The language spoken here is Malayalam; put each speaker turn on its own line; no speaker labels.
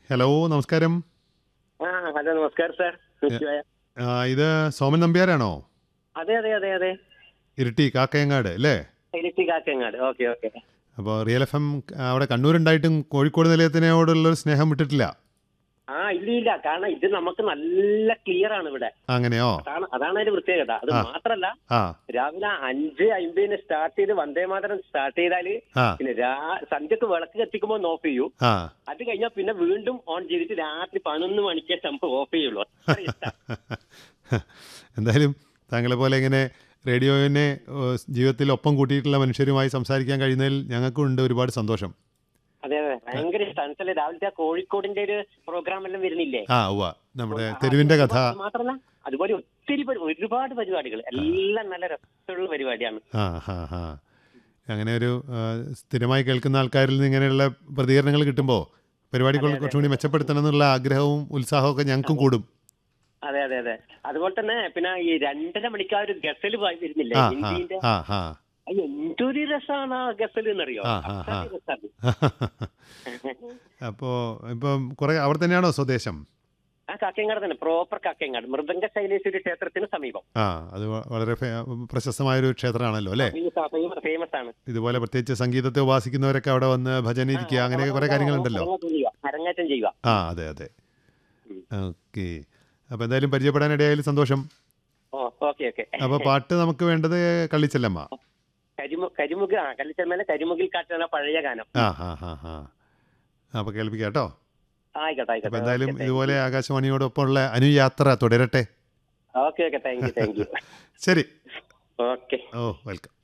ഹലോ നമസ്കാരം
ആ ഹലോ നമസ്കാരം സാർ നിശ്ചയ
ആ, ഇത് സോമൻ നമ്പ്യാരാണോ
അതെ അതെ അതെ അതെ
ഇരിട്ടി കാക്കയങ്ങാട് അല്ലേ
ഇരിട്ടി കാക്കങ്ങാട് ഓക്കെ ഓക്കെ
അപ്പോൾ റിയൽ എഫ് എം അവിടെ കണ്ണൂരുണ്ടായിട്ടും കോഴിക്കോട് നിലയത്തിനോടുള്ളൊരു സ്നേഹം വിട്ടിട്ടില്ല
ആ ഇല്ല ഇല്ല കാരണം ഇത് നമുക്ക് നല്ല ക്ലിയർ ആണ് ഇവിടെ
അങ്ങനെയോ
അതാണ് അതാണ് അതിന്റെ പ്രത്യേകത അത്
ആ.
മാത്രല്ല
ആ
രാവിലെ അഞ്ച് അമ്പതിന് സ്റ്റാർട്ട് ചെയ്ത് വന്ദേ മാതരം സ്റ്റാർട്ട് ചെയ്താല്
ആ
പിന്നെ രാ- സന്ധ്യക്ക് വിളക്ക് കത്തിക്കുമ്പോൾ ഓഫ് ചെയ്യൂ
ആ
അത് കഴിഞ്ഞാൽ പിന്നെ വീണ്ടും ഓൺ ചെയ്തിട്ട് രാത്രി പതിനൊന്ന് മണിക്കേ നമുക്ക് ഓഫ് ചെയ്യുള്ളൂ അത്ര ഇഷ്ടാ.
എന്തായാലും താങ്കളെ പോലെ ഇങ്ങനെ റേഡിയോനെ ഏഹ്, ജീവിതത്തിൽ ഒപ്പം കൂട്ടിയിട്ടുള്ള മനുഷ്യരുമായി സംസാരിക്കാൻ കഴിയുന്നതിൽ ഞങ്ങൾക്കും ഉണ്ട് ഒരുപാട് സന്തോഷം
അതെ അതെ ഭയങ്കര ഇഷ്ടമാണ് വെച്ചാല് രാവിലത്തെ ആ കോഴിക്കോടിന്റെ ഒരു പ്രോഗ്രാം എല്ലാം വരുന്നില്ലേ
ആ ഉവ്വ നമ്മുടെ തെരുവിന്റെ കഥ
അത് മാത്രല്ല അതുപോലെ ഒത്തിരി പരി- ഒരുപാട് പരിപാടികൾ എല്ലാം നല്ല രസമുള്ള പരിപാടിയാണ്
ആ ഹാ ഹാ അങ്ങനെ ഒരു ആ, സ്ഥിരമായി കേൾക്കുന്ന ആൾക്കാരിൽ നിന്ന് ഇങ്ങനെയുള്ള പ്രതികരണങ്ങൾ കിട്ടുമ്പോൾ പരിപാടികൾ കുറച്ചുകൂടി മെച്ചപ്പെടുത്തണം എന്നുള്ള ആഗ്രഹവും ഉത്സാഹവും ഒക്കെ ഞങ്ങൾക്കും കൂടും
അതെ അതെ അതെ അതുപോലെ തന്നെ പിന്നെ ഈ രണ്ടര മണിക്ക് ആ ഒരു ഗസൽ വരുന്നില്ലേ
ആ ആ
ഹിന്ദിന്റെ
ആ ആ
അയ്യോ, എന്തൊരു രസമാണ് ആ ഗസൽ എന്നറിയോ
ആ, ആ, ആ.
അത്രയ്ക്ക് രസാണ്.
അപ്പോൾ ഇപ്പം കുറെ അവിടെ തന്നെയാണോ സ്വദേശം
ആ കാക്കയങ്ങാട് തന്നെ പ്രോപ്പർ കാക്കയങ്ങാട് മൃദംഗ ശൈലേശ്വരി ക്ഷേത്രത്തിന് സമീപം
ആ അത് വ- വളരെ ഫേ- പ്രശസ്തമായൊരു ക്ഷേത്രമാണല്ലോ അല്ലേ
ഫേമസ് ആണ്
ഇതുപോലെ പ്രത്യേകിച്ച് സംഗീതത്തെ ഉപാസിക്കുന്നവരൊക്കെ അവിടെ വന്ന് ഭജന ഇരിക്കുക അങ്ങനെയൊക്കെ കുറേ കാര്യങ്ങളുണ്ടല്ലോ
അരങ്ങേറ്റം ചെയ്യുക അരങ്ങേറ്റം ചെയ്യുക
ആ അതെ അതെ ഓക്കെ അപ്പോൾ എന്തായാലും പരിചയപ്പെടാനിടയായാലും സന്തോഷം
ഓ ഓക്കെ ഓക്കെ
അപ്പോൾ പാട്ട് നമുക്ക് വേണ്ടത് കള്ളിച്ചെല്ലമ്മ
കരിമു കരിമുഖ ആ കല്ലിച്ചമ്മേലെ കരിമുകിൽ കാറ്റാണ് പഴയ ഗാനം
ആ ഹാ ഹാ ഹാ അപ്പോൾ കേൾപ്പിക്കാം കേട്ടോ
ആയിക്കോട്ടെ
അപ്പോൾ
ആയിക്കോട്ടെ
എന്തായാലും ഇതുപോലെ ആകാശവാണിയോടൊപ്പമുള്ള അനുയാത്ര തുടരട്ടെ
okay okay thank you thank you
ശരി
ഓക്കെ
ഓ വെൽക്കം